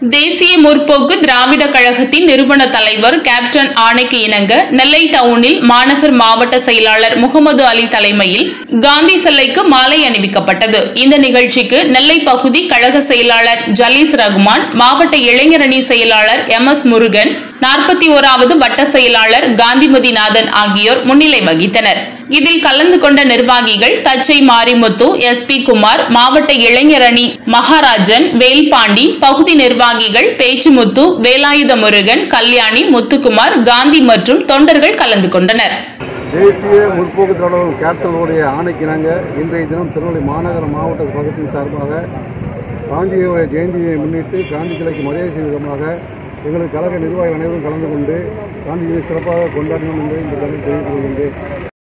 தேசிய முற்போக்கு திராவிட கழகத்தின் நிறுவன தலைவர் கேப்டன் ஆணைக்கு இணங்க நெல்லை டவுனில் மாநகர் மாவட்ட செயலாளர் முகமது அலி தலைமையில் காந்தி சிலைக்கு மாலை அணிவிக்கப்பட்டது இந்த நிகழ்ச்சிக்கு நெல்லை பகுதி கழக செயலாளர் ஜலீஸ் ரகுமான் மாவட்ட இளைஞரணி செயலாளர் எம் எஸ் முருகன் நாற்பத்தி ஓராவது வட்ட செயலாளர் காந்திமதிநாதன் ஆகியோர் முன்னிலை வகித்தனர் இதில் கலந்து கொண்ட நிர்வாகிகள் தச்சை மாரிமுத்து எஸ் பி குமார் மாவட்ட இளைஞரணி மகாராஜன் வேல்பாண்டி பகுதி நிர்வாகிகள் பேச்சுமுத்து வேலாயுத முருகன் கல்யாணி முத்துக்குமார் காந்தி மற்றும் தொண்டர்கள் கலந்து கொண்டனர் தேசிய முற்போக்கு தலைவர் கேப்டனுடைய ஆணைக்கிணங்க இன்றைய தினம் திருநெல்வேலி மாநகர மாவட்ட பகுதியின் சார்பாக காந்தியுடைய ஜெயந்தியை முன்னிட்டு காந்தி சிலைக்கு மரியாதை செய்யும் விதமாக எங்களது கழக நிர்வாகிகள் அனைவரும் கலந்து கொண்டு காந்தியை சிறப்பாக கொண்டாடினோம் என்று இந்த கருத்தை தெரிவித்துக் கொள்கின்றேன்